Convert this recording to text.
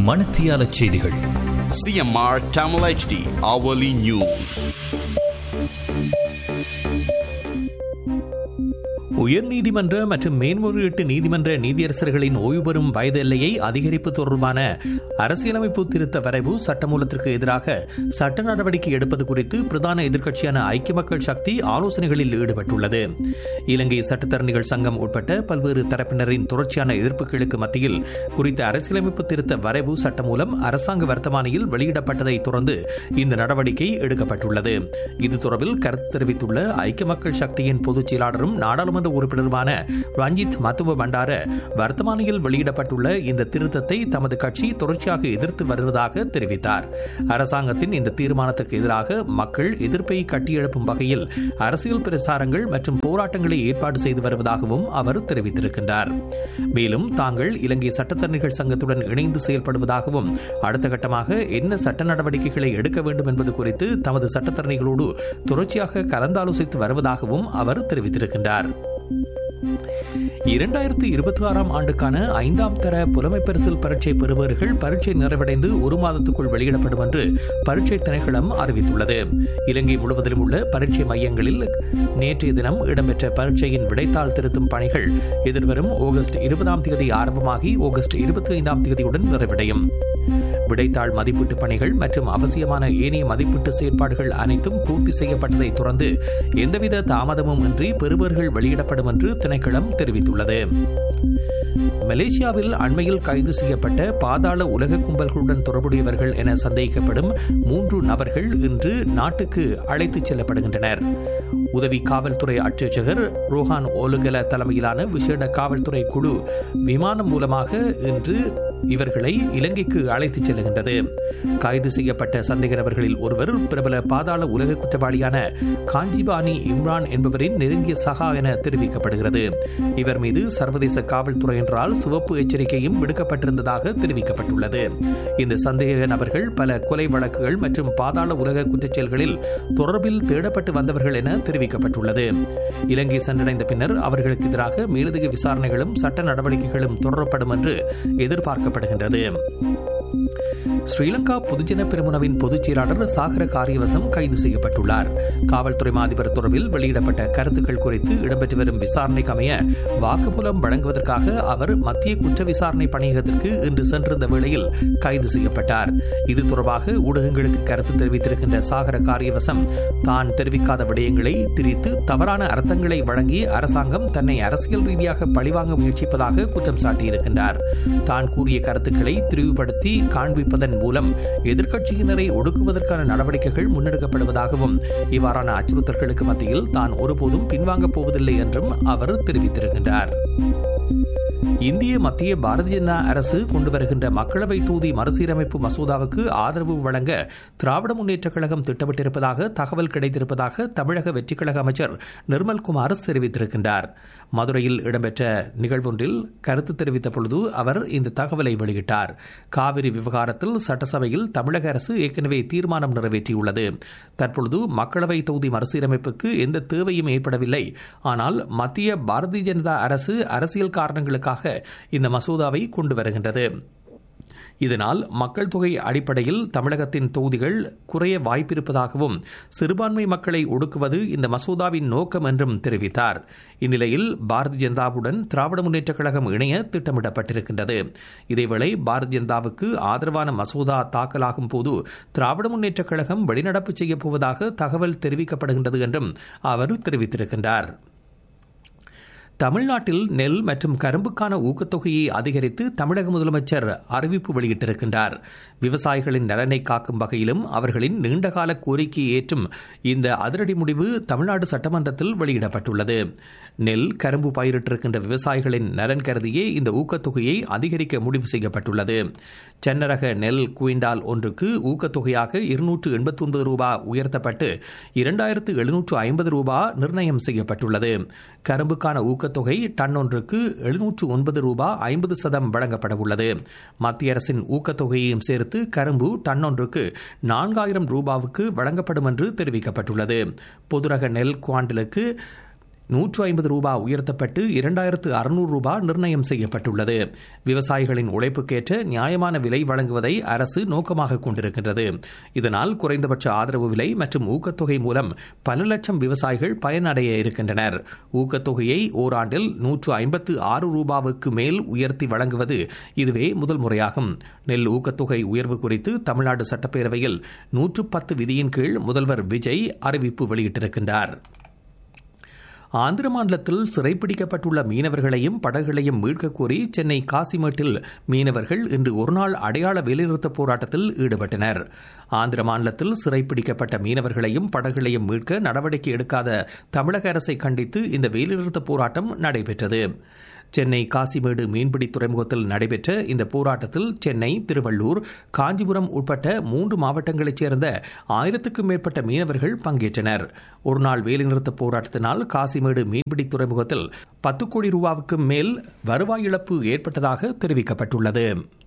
மணத்தியால செய்திகள் CMR Tamil HD hourly news. உயர்நீதிமன்ற மற்றும் மேன்முறையீட்டு நீதிமன்ற நீதியரசர்களின் ஓய்வு பெறும் வயது எல்லையை அதிகரிப்பு தொடர்பான அரசியலமைப்பு திருத்த வரைவு சட்டமூலத்திற்கு எதிராக சட்ட நடவடிக்கை எடுப்பது குறித்து பிரதான எதிர்க்கட்சியான ஐக்கிய மக்கள் சக்தி ஆலோசனைகளில் ஈடுபட்டுள்ளது இலங்கை சட்டத்தரணிகள் சங்கம் உட்பட்ட பல்வேறு தரப்பினரின் தொடர்ச்சியான எதிர்ப்புகளுக்கு மத்தியில் குறித்த அரசியலமைப்பு திருத்த வரைவு சட்டமூலம் அரசாங்க வர்த்தமானியில் வெளியிடப்பட்டதை தொடர்ந்து இந்த நடவடிக்கை எடுக்கப்பட்டுள்ளது இது தொடர்பில் கருத்து தெரிவித்துள்ள ஐக்கிய மக்கள் சக்தியின் பொதுச் செயலாளரும் நாடாளுமன்ற உறுப்பினருமான ரஞ்சித் மத்துவ பண்டார வர்த்தமானியில் வெளியிடப்பட்டுள்ள இந்த திருத்தத்தை தமது கட்சி தொடர்ச்சியாக எதிர்த்து வருவதாக தெரிவித்தார் அரசாங்கத்தின் இந்த தீர்மானத்திற்கு எதிராக மக்கள் எதிர்ப்பை கட்டியெழுப்பும் வகையில் அரசியல் பிரசாரங்கள் மற்றும் போராட்டங்களை ஏற்பாடு செய்து வருவதாகவும் அவர் தெரிவித்திருக்கின்றார் மேலும் தாங்கள் இலங்கை சட்டத்தரணிகள் சங்கத்துடன் இணைந்து செயல்படுவதாகவும் அடுத்த கட்டமாக என்ன சட்ட நடவடிக்கைகளை எடுக்க வேண்டும் என்பது குறித்து தமது சட்டத்தரணிகளோடு தொடர்ச்சியாக கலந்தாலோசித்து வருவதாகவும் அவர் தெரிவித்திருக்கின்றார் இரண்டாயிரத்து இருபத்தி ஆறாம் ஆண்டுக்கான ஐந்தாம் தர புலமை பரிசில் பரீட்சை பெறுபவர்கள் பரீட்சை நிறைவடைந்து ஒரு மாதத்துக்குள் வெளியிடப்படும் என்று பரீட்சை திணைக்களம் அறிவித்துள்ளது இலங்கை முழுவதிலும் உள்ள பரீட்சை மையங்களில் நேற்றைய தினம் இடம்பெற்ற பரீட்சையின் விடைத்தாள் திருத்தும் பணிகள் எதிர்வரும் ஆகஸ்ட் இருபதாம் தேதி ஆரம்பமாகி ஆகஸ்ட் இருபத்தி ஐந்தாம் தேதியுடன் நிறைவடையும் விடைத்தாள் மதிப்பீட்டு பணிகள் மற்றும் அவசியமான ஏனைய மதிப்பீட்டு செயற்பாடுகள் அனைத்தும் பூர்த்தி செய்யப்பட்டதை தொடர்ந்து எந்தவித தாமதமும் இன்றி பெறுபவர்கள் வெளியிடப்படும் என்று திணைக்களம் தெரிவித்துள்ளது மலேசியாவில் அண்மையில் கைது செய்யப்பட்ட பாதாள உலக கும்பல்களுடன் தொடர்புடையவர்கள் என சந்தேகிக்கப்படும் மூன்று நபர்கள் இன்று நாட்டுக்கு அழைத்துச் செல்லப்படுகின்றனர் உதவி காவல்துறை அட்சேட்சகர் ரோஹான் ஓலுகல தலைமையிலான விசேட காவல்துறை குழு விமானம் மூலமாக இன்று இவர்களை இலங்கைக்கு அழைத்துச் செல்லுகின்றது கைது செய்யப்பட்ட சந்தேக நபர்களில் ஒருவர் பிரபல பாதாள உலக குற்றவாளியான காஞ்சிபானி இம்ரான் என்பவரின் நெருங்கிய சகா என தெரிவிக்கப்படுகிறது இவர் மீது சர்வதேச காவல்துறையினரால் சிவப்பு எச்சரிக்கையும் விடுக்கப்பட்டிருந்ததாக தெரிவிக்கப்பட்டுள்ளது இந்த சந்தேக நபர்கள் பல கொலை வழக்குகள் மற்றும் பாதாள உலக குற்றச்செயல்களில் தொடர்பில் தேடப்பட்டு வந்தவர்கள் என தெரிவிக்கப்பட்டுள்ளது இலங்கை சென்றடைந்த பின்னர் அவர்களுக்கு எதிராக மேலதிக விசாரணைகளும் சட்ட நடவடிக்கைகளும் தொடரப்படும் என்று எதிர்பார்க்கப்படுகின்றது ஸ்ரீலங்கா பொதுஜன பெருமுனவின் பொதுச் செயலாளர் சாகர காரியவசம் கைது செய்யப்பட்டுள்ளார் காவல்துறை மாதிபர் தொடர்பில் வெளியிடப்பட்ட கருத்துக்கள் குறித்து இடம்பெற்று வரும் விசாரணைக்கு அமைய வாக்குமூலம் வழங்குவதற்காக அவர் மத்திய குற்ற விசாரணை பணியகத்திற்கு இன்று சென்றிருந்த வேளையில் கைது செய்யப்பட்டார் இது தொடர்பாக ஊடகங்களுக்கு கருத்து தெரிவித்திருக்கின்ற சாகர காரியவசம் தான் தெரிவிக்காத விடயங்களை திரித்து தவறான அர்த்தங்களை வழங்கி அரசாங்கம் தன்னை அரசியல் ரீதியாக பழிவாங்க முயற்சிப்பதாக குற்றம் சாட்டியிருக்கின்றார் தான் கூறிய கருத்துக்களை திரிவுபடுத்தி காண்பிப்பதன் மூலம் எதிர்க்கட்சியினரை ஒடுக்குவதற்கான நடவடிக்கைகள் முன்னெடுக்கப்படுவதாகவும் இவ்வாறான அச்சுறுத்தல்களுக்கு மத்தியில் தான் ஒருபோதும் பின்வாங்கப் போவதில்லை என்றும் அவர் தெரிவித்திருக்கின்றார் இந்திய மத்திய பாரதிய ஜனதா அரசு கொண்டு வருகின்ற மக்களவை தொகுதி மறுசீரமைப்பு மசோதாவுக்கு ஆதரவு வழங்க திராவிட முன்னேற்றக் கழகம் திட்டமிட்டிருப்பதாக தகவல் கிடைத்திருப்பதாக தமிழக வெற்றிக் கழக அமைச்சர் நிர்மல்குமார் தெரிவித்திருக்கின்றார் மதுரையில் இடம்பெற்ற நிகழ்வொன்றில் கருத்து தெரிவித்த பொழுது அவர் இந்த தகவலை வெளியிட்டார் காவிரி விவகாரத்தில் சட்டசபையில் தமிழக அரசு ஏற்கனவே தீர்மானம் நிறைவேற்றியுள்ளது தற்பொழுது மக்களவை தொகுதி மறுசீரமைப்புக்கு எந்த தேவையும் ஏற்படவில்லை ஆனால் மத்திய பாரதிய ஜனதா அரசு அரசியல் காரணங்களுக்காக இந்த மசோதாவை கொண்டு வருகின்றது இதனால் மக்கள் தொகை அடிப்படையில் தமிழகத்தின் தொகுதிகள் குறைய வாய்ப்பிருப்பதாகவும் சிறுபான்மை மக்களை ஒடுக்குவது இந்த மசோதாவின் நோக்கம் என்றும் தெரிவித்தார் இந்நிலையில் பாரதிய ஜனதாவுடன் திராவிட முன்னேற்றக் கழகம் இணைய திட்டமிடப்பட்டிருக்கின்றது இதேவேளை பாரதிய ஜனதாவுக்கு ஆதரவான மசோதா தாக்கலாகும் போது திராவிட முன்னேற்றக் கழகம் வெளிநடப்பு செய்யப் போவதாக தகவல் தெரிவிக்கப்படுகின்றது என்றும் அவர் தெரிவித்திருக்கின்றார் தமிழ்நாட்டில் நெல் மற்றும் கரும்புக்கான ஊக்கத்தொகையை அதிகரித்து தமிழக முதலமைச்சர் அறிவிப்பு வெளியிட்டிருக்கின்றார் விவசாயிகளின் நலனை காக்கும் வகையிலும் அவர்களின் நீண்டகால கோரிக்கையை ஏற்றும் இந்த அதிரடி முடிவு தமிழ்நாடு சட்டமன்றத்தில் வெளியிடப்பட்டுள்ளது நெல் கரும்பு பயிரிட்டிருக்கின்ற விவசாயிகளின் நலன் கருதியே இந்த ஊக்கத்தொகையை அதிகரிக்க முடிவு செய்யப்பட்டுள்ளது சென்னரக நெல் குவிண்டால் ஒன்றுக்கு ஊக்கத்தொகையாக இருநூற்று எண்பத்தி ஒன்பது ரூபாய் உயர்த்தப்பட்டு இரண்டாயிரத்து எழுநூற்று ஐம்பது ரூபாய் நிர்ணயம் செய்யப்பட்டுள்ளது கரும்புக்கான ஊக்கத்தொகை டன் ஒன்றுக்கு எழுநூற்று ஒன்பது ரூபாய் ஐம்பது சதம் வழங்கப்பட உள்ளது மத்திய அரசின் ஊக்கத்தொகையையும் சேர்த்து கரும்பு டன் ஒன்றுக்கு நான்காயிரம் ரூபாவுக்கு வழங்கப்படும் என்று தெரிவிக்கப்பட்டுள்ளது பொதுரக நெல் குவாண்டிலுக்கு நூற்று ஐம்பது ரூபாய் உயர்த்தப்பட்டு இரண்டாயிரத்து அறுநூறு ரூபாய் நிர்ணயம் செய்யப்பட்டுள்ளது விவசாயிகளின் உழைப்புக்கேற்ற நியாயமான விலை வழங்குவதை அரசு நோக்கமாக கொண்டிருக்கின்றது இதனால் குறைந்தபட்ச ஆதரவு விலை மற்றும் ஊக்கத்தொகை மூலம் பல லட்சம் விவசாயிகள் பயனடைய இருக்கின்றனர் ஊக்கத்தொகையை ஓராண்டில் நூற்று ஐம்பத்து ஆறு ரூபாவுக்கு மேல் உயர்த்தி வழங்குவது இதுவே முதல் முறையாகும் நெல் ஊக்கத்தொகை உயர்வு குறித்து தமிழ்நாடு சட்டப்பேரவையில் நூற்று பத்து விதியின் கீழ் முதல்வர் விஜய் அறிவிப்பு வெளியிட்டிருக்கின்றார் ஆந்திர மாநிலத்தில் சிறைப்பிடிக்கப்பட்டுள்ள மீனவர்களையும் படகுகளையும் மீட்கக் கோரி சென்னை காசிமேட்டில் மீனவர்கள் இன்று ஒருநாள் அடையாள வேலைநிறுத்த போராட்டத்தில் ஈடுபட்டனர் ஆந்திர மாநிலத்தில் சிறைப்பிடிக்கப்பட்ட மீனவர்களையும் படகுகளையும் மீட்க நடவடிக்கை எடுக்காத தமிழக அரசை கண்டித்து இந்த வேலைநிறுத்த போராட்டம் நடைபெற்றது சென்னை காசிமேடு மீன்பிடி துறைமுகத்தில் நடைபெற்ற இந்த போராட்டத்தில் சென்னை திருவள்ளூர் காஞ்சிபுரம் உட்பட்ட மூன்று மாவட்டங்களைச் சேர்ந்த ஆயிரத்துக்கும் மேற்பட்ட மீனவர்கள் பங்கேற்றனர் ஒருநாள் வேலைநிறுத்த போராட்டத்தினால் காசிமேடு மீன்பிடி துறைமுகத்தில் பத்து கோடி ரூபாவுக்கு மேல் வருவாய் இழப்பு ஏற்பட்டதாக தெரிவிக்கப்பட்டுள்ளது